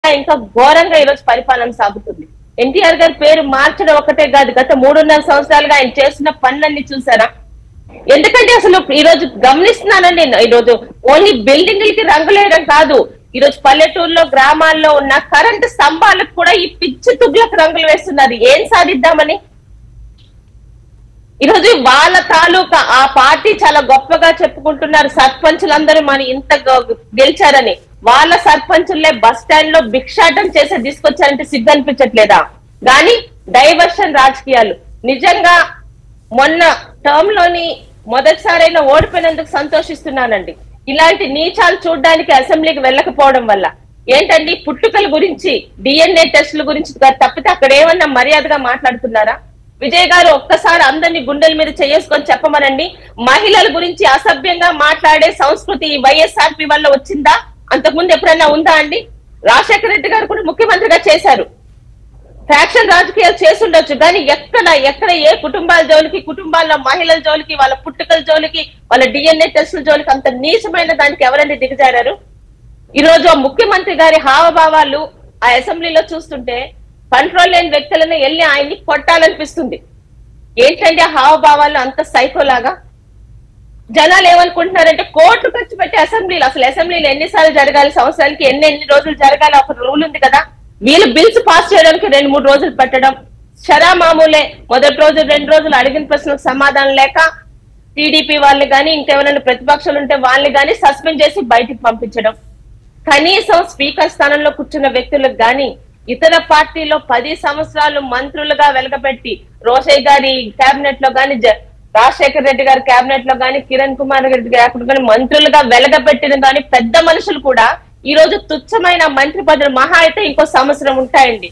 ఇంకా ఘోరంగా ఈ రోజు పరిపాలన సాగుతుంది ఎన్టీఆర్ గారి పేరు మార్చడం ఒకటే కాదు గత మూడున్నర సంవత్సరాలుగా ఆయన చేసిన పనులన్నీ చూసారా ఎందుకంటే అసలు ఈ రోజు గమనిస్తున్నానండి నేను ఈ రోజు ఓన్లీ బిల్డింగ్లకి రంగులేయడం కాదు ఈ రోజు పల్లెటూరులో గ్రామాల్లో ఉన్న కరెంటు స్తంభాలకు కూడా ఈ పిచ్చి తుగ్లకు రంగులు వేస్తున్నారు ఏం సాధిద్దామని ఈ రోజు వాళ్ళ తాలూకా ఆ పార్టీ చాలా గొప్పగా చెప్పుకుంటున్నారు సర్పంచులందరూ మన ఇంత గ- గెలిచారని వాళ్ళ సర్పంచులే బస్ స్టాండ్ లో భిక్షాటం చేసి తీసుకొచ్చారంటే సిగ్గు అనిపించట్లేదా గాని డైవర్షన్ రాజకీయాలు నిజంగా మొన్న టర్మ్ లోని మొదటిసారైనా ఓడిపోయినందుకు సంతోషిస్తున్నానండి ఇలాంటి నీచాలు చూడడానికి అసెంబ్లీకి వెళ్ళకపోవడం వల్ల ఏంటండి పుట్టుకల గురించి డిఎన్ఏ టెస్టుల గురించి తప్పితే అక్కడ ఏమన్నా మర్యాదగా మాట్లాడుతున్నారా విజయ్ గారు ఒక్కసారి అందరినీ గుండెల మీద చేసుకొని చెప్పమనండి మహిళల గురించి అసభ్యంగా మాట్లాడే సంస్కృతి ఈ వైఎస్ఆర్పి వల్ల వచ్చిందా అంతకుముందు ఎప్పుడైనా ఉందా అండి రాజశేఖర రెడ్డి గారు కూడా ముఖ్యమంత్రిగా చేశారు ఫ్యాక్షన్ రాజకీయాలు చేసుండొచ్చు కానీ ఎక్కడ ఎక్కడ ఏ కుటుంబాల జోలికి కుటుంబాల్లో మహిళల జోలికి వాళ్ళ పుట్టుకల జోలికి వాళ్ళ డిఎన్ఏ టెస్టుల జోలికి అంత నీచమైన దానికి ఎవరండి దిగజారారు ఈ రోజు ఆ ముఖ్యమంత్రి గారి హావభావాలు ఆ అసెంబ్లీలో చూస్తుంటే కంట్రోల్ లేని వ్యక్తులను వెళ్ళి ఆయన్ని కొట్టాలనిపిస్తుంది ఏంటండి ఆ హావభావాలు అంత సైకోలాగా జనాలు ఏమనుకుంటున్నారంటే కోట్లు ఖర్చు పెట్టి అసెంబ్లీలు అసలు అసెంబ్లీలు ఎన్నిసార్లు జరగాలి సంవత్సరానికి ఎన్ని ఎన్ని రోజులు జరగాలి ఒక రూల్ ఉంది కదా వీళ్ళు బిల్స్ పాస్ చేయడానికి రెండు మూడు రోజులు పెట్టడం షరా మామూలే మొదటి రోజు రెండు రోజులు అడిగిన ప్రశ్నలకు సమాధానం లేక టీడీపీ వాళ్ళు కానీ ఇంకెవరైనా ప్రతిపక్షాలు ఉంటే వాళ్ళని కానీ సస్పెండ్ చేసి బయటికి పంపించడం కనీసం స్పీకర్ స్థానంలో కూర్చున్న వ్యక్తులకు గాని ఇతర పార్టీలో పది సంవత్సరాలు మంత్రులుగా వెలగబెట్టి రోషయ్య గారి కేబినెట్ లో గాని జ- రాజశేఖర్ రెడ్డి గారి కేబినెట్ లో గాని కిరణ్ కుమార్ రెడ్డి గారు గాని మంత్రులుగా వెలగబెట్టిన గాని పెద్ద మనుషులు కూడా ఈ రోజు తుచ్చమైన మంత్రి పదవులు మహా అయితే ఇంకో సంవత్సరం ఉంటాయండి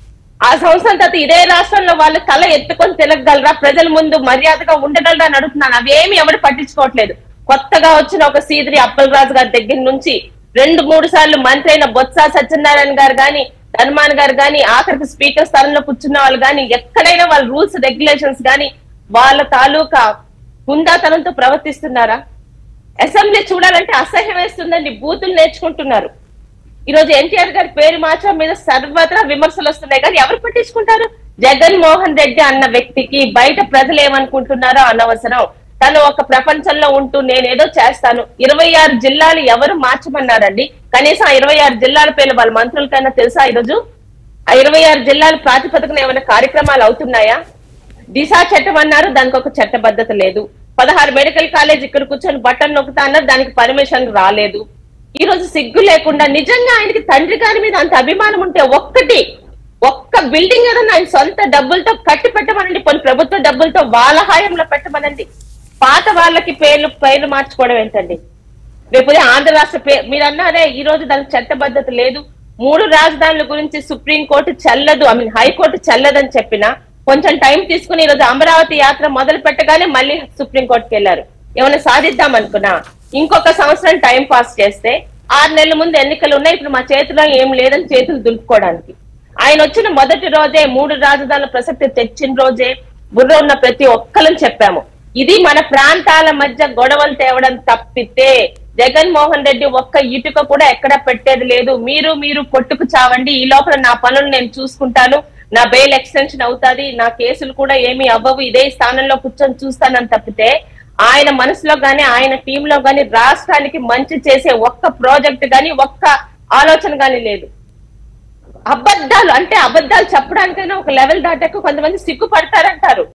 ఆ సంవత్సరం తర్వాత ఇదే రాష్ట్రంలో వాళ్ళు తల ఎత్తుకొని తిరగగలరా ప్రజల ముందు మర్యాదగా ఉండగలరా అని అడుగుతున్నాను అవేమి ఎవరు పట్టించుకోవట్లేదు కొత్తగా వచ్చిన ఒక సీదిరి అప్పలరాజు గారి దగ్గర నుంచి రెండు మూడు సార్లు మంత్రి అయిన బొత్స సత్యనారాయణ గారు గాని ధర్మాన్ గారు గాని ఆఖరికి స్పీకర్ స్థానంలో కూర్చున్న వాళ్ళు గాని ఎక్కడైనా వాళ్ళ రూల్స్ రెగ్యులేషన్స్ గాని వాళ్ళ తాలూకా హుందాతనంతో ప్రవర్తిస్తున్నారా అసెంబ్లీ చూడాలంటే అసహ్యం వేస్తుందండి బూతులు నేర్చుకుంటున్నారు ఈ రోజు ఎన్టీఆర్ గారి పేరు మార్చడం మీద సర్వత్రా విమర్శలు వస్తున్నాయి కానీ ఎవరు పట్టించుకుంటారు జగన్ మోహన్ రెడ్డి అన్న వ్యక్తికి బయట ప్రజలు ఏమనుకుంటున్నారో అనవసరం తను ఒక ప్రపంచంలో ఉంటూ నేనేదో చేస్తాను ఇరవై ఆరు జిల్లాలు ఎవరు మార్చమన్నారండి కనీసం ఆ ఇరవై ఆరు జిల్లాల పేర్లు వాళ్ళ మంత్రులకైనా తెలుసా ఈరోజు ఆ ఇరవై ఆరు జిల్లాల ప్రాతిపదికన ఏమైనా కార్యక్రమాలు అవుతున్నాయా దిశా చట్టం అన్నారు దానికి ఒక చట్టబద్ధత లేదు పదహారు మెడికల్ కాలేజ్ ఇక్కడ కూర్చొని బటన్ నొక్కుతా అన్నారు దానికి పర్మిషన్ రాలేదు ఈ రోజు సిగ్గు లేకుండా నిజంగా ఆయనకి తండ్రి గారి మీద అంత అభిమానం ఉంటే ఒక్కటి ఒక్క బిల్డింగ్ ఏదన్నా ఆయన సొంత డబ్బులతో కట్టి పెట్టమనండి కొన్ని ప్రభుత్వ డబ్బులతో వాళ్ళ హాయంలో పెట్టమనండి పాత వాళ్ళకి పేర్లు పేర్లు మార్చుకోవడం ఏంటండి రేపు ఉదయం ఆంధ్ర రాష్ట్ర పే మీరు అన్నారే ఈ రోజు దానికి చట్టబద్ధత లేదు మూడు రాజధానుల గురించి సుప్రీం కోర్టు చెల్లదు ఐ మీన్ హైకోర్టు చెల్లదని చెప్పినా కొంచెం టైం తీసుకుని ఈ రోజు అమరావతి యాత్ర మొదలు పెట్టగానే మళ్ళీ సుప్రీం కోర్టుకి వెళ్ళారు ఏమైనా సాధిద్దాం అనుకున్నా ఇంకొక సంవత్సరం టైం పాస్ చేస్తే ఆరు నెలల ముందు ఎన్నికలు ఉన్నాయి ఇప్పుడు మా చేతిలో ఏం లేదని చేతులు దులుపుకోవడానికి ఆయన వచ్చిన మొదటి రోజే మూడు రాజధానుల ప్రసక్తి తెచ్చిన రోజే బుర్ర ఉన్న ప్రతి ఒక్కరం చెప్పాము ఇది మన ప్రాంతాల మధ్య గొడవలు తేవడం తప్పితే జగన్మోహన్ రెడ్డి ఒక్క ఇటుక కూడా ఎక్కడ పెట్టేది లేదు మీరు మీరు కొట్టుకు చావండి ఈ లోపల నా పనులు నేను చూసుకుంటాను నా బెయిల్ ఎక్స్టెన్షన్ అవుతాది నా కేసులు కూడా ఏమీ అవ్వవు ఇదే స్థానంలో కూర్చొని చూస్తానని తప్పితే ఆయన మనసులో గాని ఆయన టీమ్ లో గాని రాష్ట్రానికి మంచి చేసే ఒక్క ప్రాజెక్ట్ గాని ఒక్క ఆలోచన గాని లేదు అబద్ధాలు అంటే అబద్ధాలు చెప్పడానికైనా ఒక లెవెల్ దాటాక కొంతమంది సిగ్గుపడతారంటారు